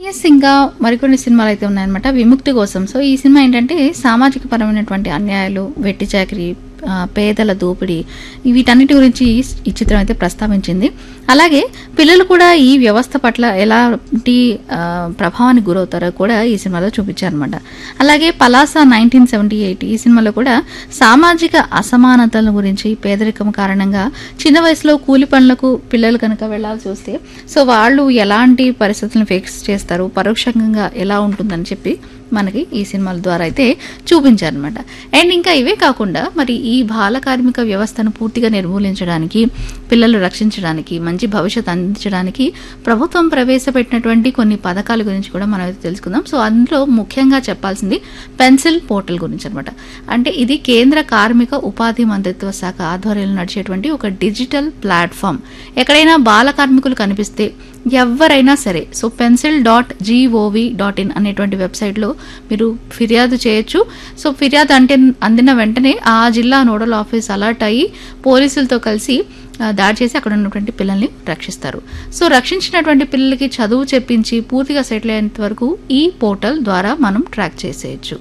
yes ఇంకా మరికొన్ని సినిమాలు అయితే ఉన్నాయన్నమాట విముక్తి కోసం సో ఈ సినిమా ఏంటంటే సామాజిక పరమైనటువంటి అన్యాయాలు వెట్టి చాకరీ ఆ, పేదల దోపిడీ వీటన్నిటి గురించి ఈ చిత్రం అయితే ప్రస్తావించింది అలాగే పిల్లలు కూడా ఈ వ్యవస్థ పట్ల ఎలాంటి ఆ, ప్రభావానికి గురవుతారో కూడా ఈ సినిమాలో చూపించారనమాట అలాగే పలాస నైన్టీన్ సెవెంటీ ఎయిట్ ఈ సినిమాలో కూడా సామాజిక అసమానతల గురించి పేదరికం కారణంగా చిన్న వయసులో కూలి పనులకు పిల్లలు కనుక వెళ్లాల్సి వస్తే సో వాళ్ళు ఎలాంటి పరిస్థితులను ఫేస్ చేస్తారు పరోక్షంగా ఎలా ఉంటుందని చెప్పి మనకి ఈ సినిమాల ద్వారా అయితే చూపించారనమాట అండ్ ఇంకా ఇవే కాకుండా మరి ఈ బాల కార్మిక వ్యవస్థను పూర్తిగా నిర్మూలించడానికి పిల్లలు రక్షించడానికి మంచి భవిష్యత్ అందించడానికి ప్రభుత్వం ప్రవేశపెట్టినటువంటి కొన్ని పథకాల గురించి కూడా మనం అయితే తెలుసుకుందాం సో అందులో ముఖ్యంగా చెప్పాల్సింది పెన్సిల్ పోర్టల్ గురించి అనమాట అంటే ఇది కేంద్ర కార్మిక ఉపాధి మంత్రిత్వ శాఖ ఆధ్వర్యంలో నడిచేటువంటి ఒక డిజిటల్ ప్లాట్ఫామ్ ఎక్కడైనా బాల కార్మికులు కనిపిస్తే ఎవరైనా సరే so pencil dot G O V dot in అనేటువంటి వెబ్సైట్లో మీరు ఫిర్యాదు చేయొచ్చు సో ఫిర్యాదు అంటే అందిన వెంటనే ఆ జిల్లా నోడల్ ఆఫీస్ అలర్ట్ అయ్యి పోలీసులతో కలిసి ఆ, దాడి చేసి అక్కడ ఉన్నటువంటి పిల్లల్ని రక్షిస్తారు సో రక్షించినటువంటి పిల్లలకి చదువు చెప్పించి పూర్తిగా సెటిల్ అయ్యేంత వరకు ఈ పోర్టల్ ద్వారా మనం ట్రాక్ చేసేయచ్చు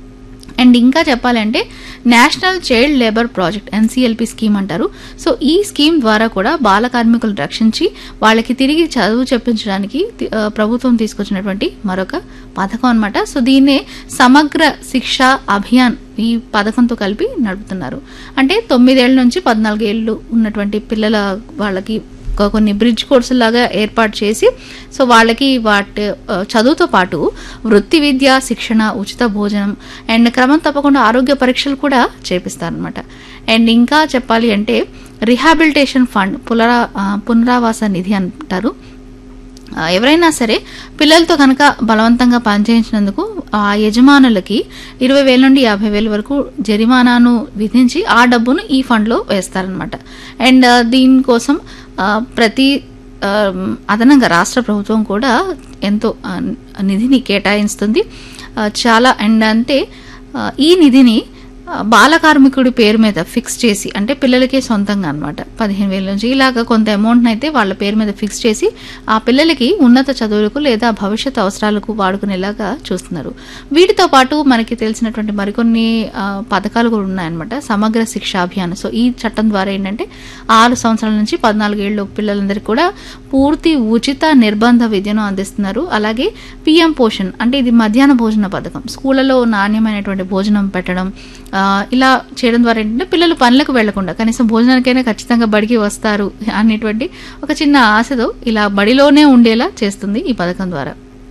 అండ్ ఇంకా చెప్పాలంటే national child labour project NCLP scheme అంటారు సో ఈ స్కీమ్ ద్వారా కూడా బాల కార్మికులు రక్షించి వాళ్ళకి తిరిగి చదువు చెప్పించడానికి తి- ఆ, ప్రభుత్వం తీసుకొచ్చినటువంటి మరొక పథకం అన్నమాట సో దీన్నే సమగ్ర శిక్ష అభియాన్ ఈ పథకంతో కలిపి నడుపుతున్నారు అంటే తొమ్మిదేళ్ల నుంచి పద్నాలుగేళ్ళు ఉన్నటువంటి పిల్లల వాళ్ళకి ఒక కొన్ని బ్రిడ్జ్ కోర్సులాగా ఏర్పాటు చేసి సో వాళ్ళకి వాటి ఆ, చదువుతో పాటు వృత్తి విద్య శిక్షణ ఉచిత భోజనం అండ్ క్రమం తప్పకుండా ఆరోగ్య పరీక్షలు కూడా చేపిస్తారనమాట అండ్ ఇంకా చెప్పాలి అంటే రిహాబిలిటేషన్ ఫండ్ పునరా ఆ, పునరావాస నిధి అంటారు ఆ, ఎవరైనా సరే పిల్లలతో కనుక బలవంతంగా పనిచేయించినందుకు ఆ యజమానులకి ఇరవై వేల నుండి యాభై వేల వరకు జరిమానాను విధించి ఆ డబ్బును ఈ ఫండ్లో వేస్తారనమాట అండ్ ఆ, దీనికోసం ఆ, ప్రతి ఆ, అదనంగా రాష్ట్ర ప్రభుత్వం కూడా ఎంతో ఆ, నిధిని కేటాయిస్తుంది ఆ, చాలా అండ్ అంటే ఆ, ఈ నిధిని ఆ, బాల కార్మికుడి పేరు మీద ఫిక్స్ చేసి అంటే పిల్లలకే సొంతంగా అనమాట పదిహేను వేల నుంచి ఇలాగ కొంత అమౌంట్ అయితే వాళ్ళ పేరు మీద ఫిక్స్ చేసి ఆ పిల్లలకి ఉన్నత చదువులకు లేదా భవిష్యత్ అవసరాలకు వాడుకునేలాగా చూస్తున్నారు వీటితో పాటు మనకి తెలిసినటువంటి మరికొన్ని ఆ, పథకాలు కూడా ఉన్నాయన్నమాట సమగ్ర శిక్ష అభియాన్ సో ఈ చట్టం ద్వారా ఏంటంటే ఆరు సంవత్సరాల నుంచి పద్నాలుగు ఏళ్ళు పిల్లలందరికీ కూడా పూర్తి ఉచిత నిర్బంధ విద్యను అందిస్తున్నారు అలాగే పిఎం పోషణ్ అంటే ఇది మధ్యాహ్న భోజన పథకం స్కూళ్ళలో నాణ్యమైనటువంటి భోజనం పెట్టడం ఆ, ఇలా చేయడం ద్వారా ఏంటంటే పిల్లలు పనులకు వెళ్లకుండా కనీసం భోజనానికైనా ఖచ్చితంగా బడికి వస్తారు అనేటువంటి ఒక చిన్న ఆశతో ఇలా బడిలోనే ఉండేలా చేస్తుంది ఈ పథకం ద్వారా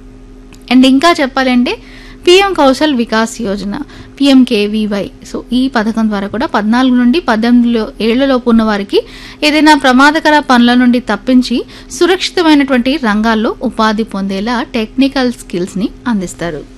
అండ్ ఇంకా చెప్పాలంటే PM Kaushal Vikas Yojana PMKVY so ఈ పథకం ద్వారా కూడా పద్నాలుగు నుండి పద్దెనిమిది ఏళ్లలోపు ఉన్న వారికి ఏదైనా ప్రమాదకర పనుల నుండి తప్పించి సురక్షితమైనటువంటి రంగాల్లో ఉపాధి పొందేలా టెక్నికల్ స్కిల్స్ ని అందిస్తారు